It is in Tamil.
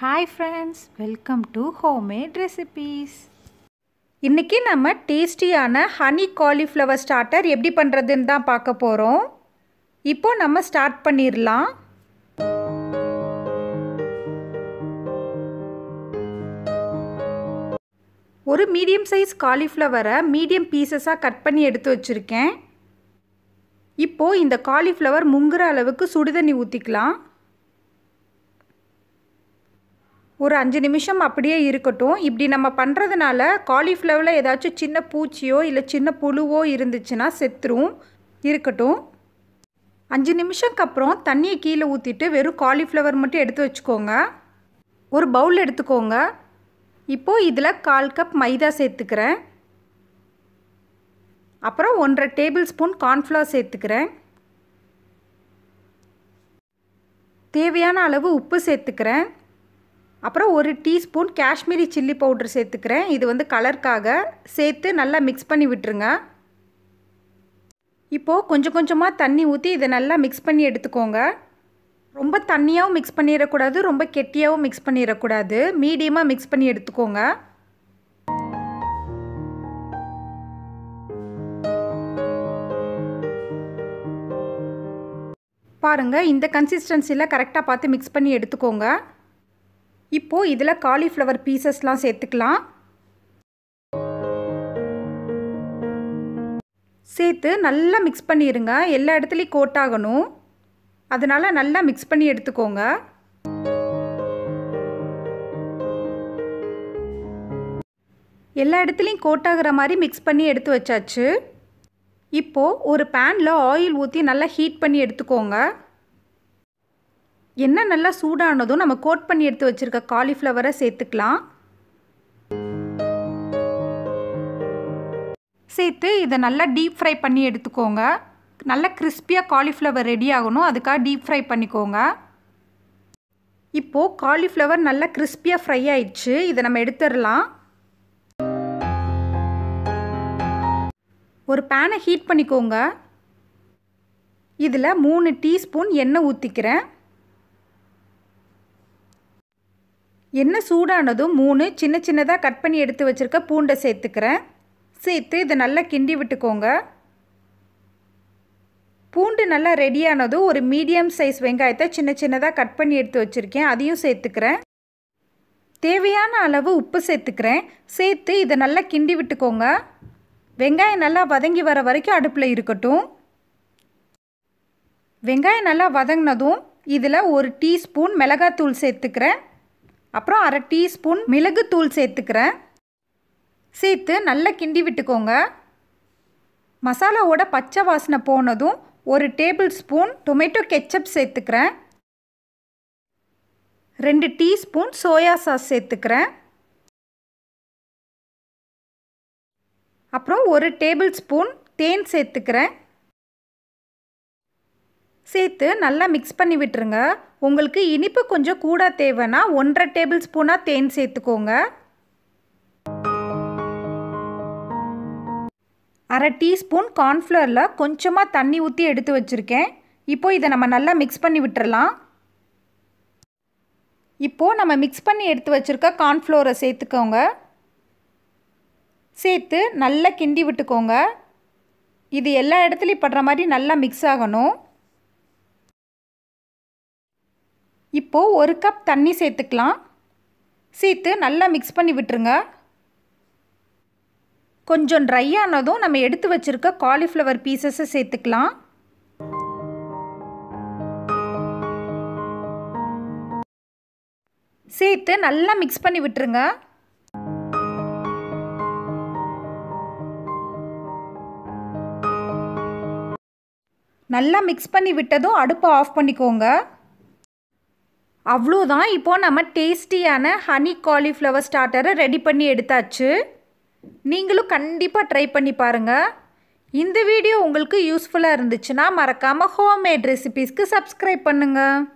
hi friends welcome to homemade recipes இன்றைக்கி நம்ம டேஸ்டியான ஹனி காலிஃப்ளவர் ஸ்டார்டர் எப்படி பண்ணுறதுன்னு தான் பார்க்க போகிறோம் இப்போ நம்ம ஸ்டார்ட் பண்ணிடலாம் ஒரு மீடியம் சைஸ் காலிஃப்ளவரை மீடியம் பீசஸாக கட் பண்ணி எடுத்து வச்சுருக்கேன் இப்போது இந்த காலிஃப்ளவர் முங்குற அளவுக்கு சுடுதண்ணி ஊற்றிக்கலாம் ஒரு அஞ்சு நிமிஷம் அப்படியே இருக்கட்டும் இப்படி நம்ம பண்ணுறதுனால காலிஃப்ளவரில் ஏதாச்சும் சின்ன பூச்சியோ இல்லை சின்ன புழுவோ இருந்துச்சுன்னா செத்துரும் இருக்கட்டும் அஞ்சு நிமிஷம்க்கு அப்புறம் தண்ணியை கீழே ஊற்றிட்டு வெறும் காலிஃப்ளவர் மட்டும் எடுத்து வச்சுக்கோங்க ஒரு பவுல் எடுத்துக்கோங்க இப்போது இதில் கால் கப் மைதா சேர்த்துக்கிறேன் அப்புறம் ஒன்றரை டேபிள் ஸ்பூன் கார்ன்ஃப்ளவர் சேர்த்துக்கிறேன் தேவையான அளவு உப்பு சேர்த்துக்கிறேன் அப்புறம் ஒரு டீஸ்பூன் காஷ்மீரி சில்லி பவுடர் சேர்த்துக்கிறேன் இது வந்து கலருக்காக சேர்த்து நல்லா மிக்ஸ் பண்ணி விட்டுருங்க இப்போது கொஞ்சம் கொஞ்சமாக தண்ணி ஊற்றி இதை நல்லா மிக்ஸ் பண்ணி எடுத்துக்கோங்க ரொம்ப தண்ணியாகவும் மிக்ஸ் பண்ணிடக்கூடாது ரொம்ப கெட்டியாகவும் மிக்ஸ் பண்ணிடக்கூடாது மீடியமாக மிக்ஸ் பண்ணி எடுத்துக்கோங்க பாருங்கள் இந்த கன்சிஸ்டன்சியில் கரெக்டாக பார்த்து மிக்ஸ் பண்ணி எடுத்துக்கோங்க இப்போது இதில் காலிஃப்ளவர் பீசஸ்லாம் சேர்த்துக்கலாம் சேர்த்து நல்லா மிக்ஸ் பண்ணிடுங்க எல்லா இடத்துலையும் கோட் ஆகணும் அதனால் நல்லா மிக்ஸ் பண்ணி எடுத்துக்கோங்க எல்லா இடத்துலையும் கோட் ஆகிற மாதிரி மிக்ஸ் பண்ணி எடுத்து வச்சாச்சு இப்போது ஒரு பேனில் ஆயில் ஊற்றி நல்லா ஹீட் பண்ணி எடுத்துக்கோங்க எண்ணெய் நல்லா சூடானதும் நம்ம கோட் பண்ணி எடுத்து வச்சுருக்க காலிஃப்ளவரை சேர்த்துக்கலாம் சேர்த்து இதை நல்லா டீப் ஃப்ரை பண்ணி எடுத்துக்கோங்க நல்லா கிறிஸ்பியாக காலிஃப்ளவர் ரெடி ஆகணும் அதுக்காக டீப் ஃப்ரை பண்ணிக்கோங்க இப்போது காலிஃப்ளவர் நல்லா கிறிஸ்பியாக ஃப்ரை ஆயிடுச்சு இதை நம்ம எடுத்துடலாம் ஒரு பேனை ஹீட் பண்ணிக்கோங்க இதில் மூணு டீஸ்பூன் எண்ணெய் ஊற்றிக்கிறேன் எண்ணெய் சூடானதும் மூணு சின்ன சின்னதாக கட் பண்ணி எடுத்து வச்சுருக்க பூண்டை சேர்த்துக்கிறேன் சேர்த்து இதை நல்லா கிண்டி விட்டுக்கோங்க பூண்டு நல்லா ரெடியானதும் ஒரு மீடியம் சைஸ் வெங்காயத்தை சின்ன சின்னதாக கட் பண்ணி எடுத்து வச்சுருக்கேன் அதையும் சேர்த்துக்கிறேன் தேவையான அளவு உப்பு சேர்த்துக்கிறேன் சேர்த்து இதை நல்லா கிண்டி விட்டுக்கோங்க வெங்காயம் நல்லா வதங்கி வர வரைக்கும் அடுப்பில் இருக்கட்டும் வெங்காயம் நல்லா வதங்கினதும் இதில் ஒரு டீஸ்பூன் மிளகாத்தூள் சேர்த்துக்கிறேன் அப்புறம் அரை டீஸ்பூன் மிளகுத்தூள் சேர்த்துக்கிறேன் சேர்த்து நல்லா கிண்டி விட்டுக்கோங்க மசாலாவோட பச்சை வாசனை போனதும் ஒரு டேபிள் ஸ்பூன் டொமேட்டோ கெச்சப் சேர்த்துக்கிறேன் ரெண்டு டீஸ்பூன் சோயா சாஸ் சேர்த்துக்கிறேன் அப்புறம் ஒரு டேபிள் ஸ்பூன் தேன் சேர்த்துக்கிறேன் சேர்த்து நல்லா மிக்ஸ் பண்ணி விட்டுருங்க உங்களுக்கு இனிப்பு கொஞ்சம் கூட தேவைன்னா ஒன்றரை டேபிள் ஸ்பூனாக தேன் சேர்த்துக்கோங்க அரை டீஸ்பூன் கார்ன்ஃப்ளவரில் கொஞ்சமாக தண்ணி ஊற்றி எடுத்து வச்சுருக்கேன் இப்போது இதை நம்ம நல்லா மிக்ஸ் பண்ணி விட்டுறலாம் இப்போது நம்ம மிக்ஸ் பண்ணி எடுத்து வச்சுருக்க கார்ன்ஃப்ளோரை சேர்த்துக்கோங்க சேர்த்து நல்லா கிண்டி விட்டுக்கோங்க இது எல்லா இடத்துலையும் படுற மாதிரி நல்லா மிக்ஸ் ஆகணும் இப்போது ஒரு கப் தண்ணி சேர்த்துக்கலாம் சேர்த்து நல்லா மிக்ஸ் பண்ணி விட்டுருங்க கொஞ்சம் ட்ரை ஆனதும் நம்ம எடுத்து வச்சுருக்க காலிஃப்ளவர் பீசஸை சேர்த்துக்கலாம் சேர்த்து நல்லா மிக்ஸ் பண்ணி விட்டுருங்க நல்லா மிக்ஸ் பண்ணி விட்டதும் அடுப்பை ஆஃப் பண்ணிக்கோங்க அவ்வளோதான் இப்போது நம்ம டேஸ்டியான ஹனி காலிஃப்ளவர் ஸ்டார்டரை ரெடி பண்ணி எடுத்தாச்சு நீங்களும் கண்டிப்பாக ட்ரை பண்ணி பாருங்கள் இந்த வீடியோ உங்களுக்கு யூஸ்ஃபுல்லாக இருந்துச்சுன்னா மறக்காமல் ஹோம்மேட் ரெசிபீஸ்க்கு சப்ஸ்கிரைப் பண்ணுங்கள்